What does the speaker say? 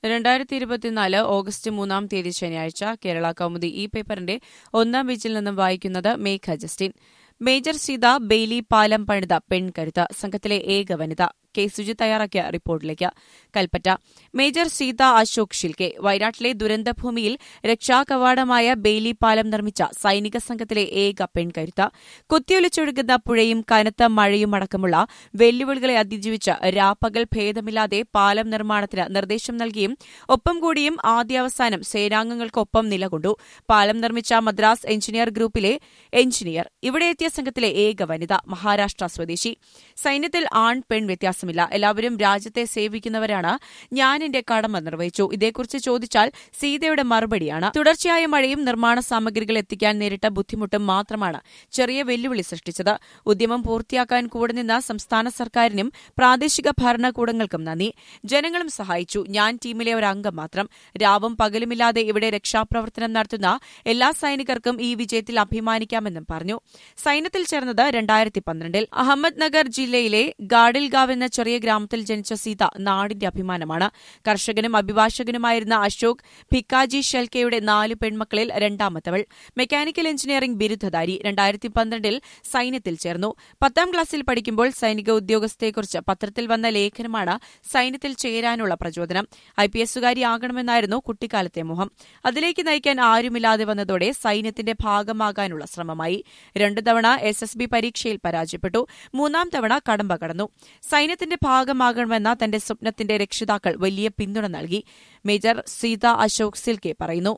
രണ്ടായിരത്തി ഇരുപത്തിനാല് ഓഗസ്റ്റ് മൂന്നാം തീയതി ശനിയാഴ്ച കേരള കൗമുദി ഈ പേപ്പറിന്റെ ഒന്നാം പേജിൽ നിന്നും വായിക്കുന്നത് മേഘ ജസ്റ്റിൻ മേജർ സീത ബെയ്ലി പാലം പണിത പെൺകരുത്ത് സംഘത്തിലെ ഏക വനിത കെ സുജി തയ്യാറാക്കിയ റിപ്പോർട്ടിലേക്ക് കൽപ്പറ്റ മേജർ സീത അശോക് ഷിൽക്കെ വയനാട്ടിലെ ദുരന്തഭൂമിയിൽ രക്ഷാകവാടമായ ബെയ്ലി പാലം നിർമ്മിച്ച സൈനിക സംഘത്തിലെ ഏക പെൺകരുത്ത് കുത്തിയൊലിച്ചൊഴുകുന്ന പുഴയും കനത്ത മഴയും അടക്കമുള്ള വെല്ലുവിളികളെ അതിജീവിച്ച് രാപ്പകൽ ഭേദമില്ലാതെ പാലം നിർമ്മാണത്തിന് നിർദ്ദേശം നൽകിയും ഒപ്പം കൂടിയും ആദ്യാവസാനം സേനാംഗങ്ങൾക്കൊപ്പം നിലകൊണ്ടു പാലം നിർമ്മിച്ച മദ്രാസ് എഞ്ചിനീയർ ഗ്രൂപ്പിലെ എഞ്ചിനീയർ ഇവിടെ എത്തിയ സംഘത്തിലെ ഏക വനിത മഹാരാഷ്ട്ര സ്വദേശി സൈന്യത്തിൽ ആൺ പെൺ വ്യത്യാസമില്ല എല്ലാവരും രാജ്യത്തെ സേവിക്കുന്നവരാണ് ഞാൻ എന്റെ കടമ നിർവഹിച്ചു ഇതേക്കുറിച്ച് ചോദിച്ചാൽ സീതയുടെ മറുപടിയാണ് തുടർച്ചയായ മഴയും നിർമ്മാണ സാമഗ്രികൾ എത്തിക്കാൻ നേരിട്ട ബുദ്ധിമുട്ടും മാത്രമാണ് ചെറിയ വെല്ലുവിളി സൃഷ്ടിച്ചത് ഉദ്യമം പൂർത്തിയാക്കാൻ കൂടെ നിന്ന സംസ്ഥാന സർക്കാരിനും പ്രാദേശിക ഭരണകൂടങ്ങൾക്കും നന്ദി ജനങ്ങളും സഹായിച്ചു ഞാൻ ടീമിലെ ഒരു അംഗം മാത്രം രാവും പകലുമില്ലാതെ ഇവിടെ രക്ഷാപ്രവർത്തനം നടത്തുന്ന എല്ലാ സൈനികർക്കും ഈ വിജയത്തിൽ അഭിമാനിക്കാമെന്നും പറഞ്ഞു സൈന്യത്തിൽ ചേർന്നത് രണ്ടായിരത്തി പന്ത്രണ്ടിൽ അഹമ്മദ് നഗർ ജില്ലയിലെ ഗാഡിൽഗാവ് എന്ന ചെറിയ ഗ്രാമത്തിൽ ജനിച്ച സീത നാടിന്റെ അഭിമാനമാണ് കർഷകനും അഭിഭാഷകനുമായിരുന്ന അശോക് ഭിക്കാജി ഷെൽക്കെയുടെ നാല് പെൺമക്കളിൽ രണ്ടാമത്തവൾ മെക്കാനിക്കൽ എഞ്ചിനീയറിംഗ് ബിരുദധാരി രണ്ടായിരത്തി പന്ത്രണ്ടിൽ സൈന്യത്തിൽ ചേർന്നു പത്താം ക്ലാസ്സിൽ പഠിക്കുമ്പോൾ സൈനിക ഉദ്യോഗസ്ഥയെക്കുറിച്ച് പത്രത്തിൽ വന്ന ലേഖനമാണ് സൈന്യത്തിൽ ചേരാനുള്ള പ്രചോദനം ഐ പി എസുകാരിയാകണമെന്നായിരുന്നു കുട്ടിക്കാലത്തെ മോഹം അതിലേക്ക് നയിക്കാൻ ആരുമില്ലാതെ വന്നതോടെ സൈന്യത്തിന്റെ ഭാഗമാകാനുള്ള ശ്രമമായി രണ്ടു തവണ എസ് എസ് ബി പരീക്ഷയിൽ പരാജയപ്പെട്ടു മൂന്നാം തവണ കടമ്പ കടന്നു സൈന്യത്തിന്റെ ഭാഗമാകണമെന്ന തന്റെ സ്വപ്നത്തിന്റെ രക്ഷിതാക്കൾ വലിയ പിന്തുണ നൽകി മേജർ സീത അശോക് സിൽക്കെ പറയുന്നു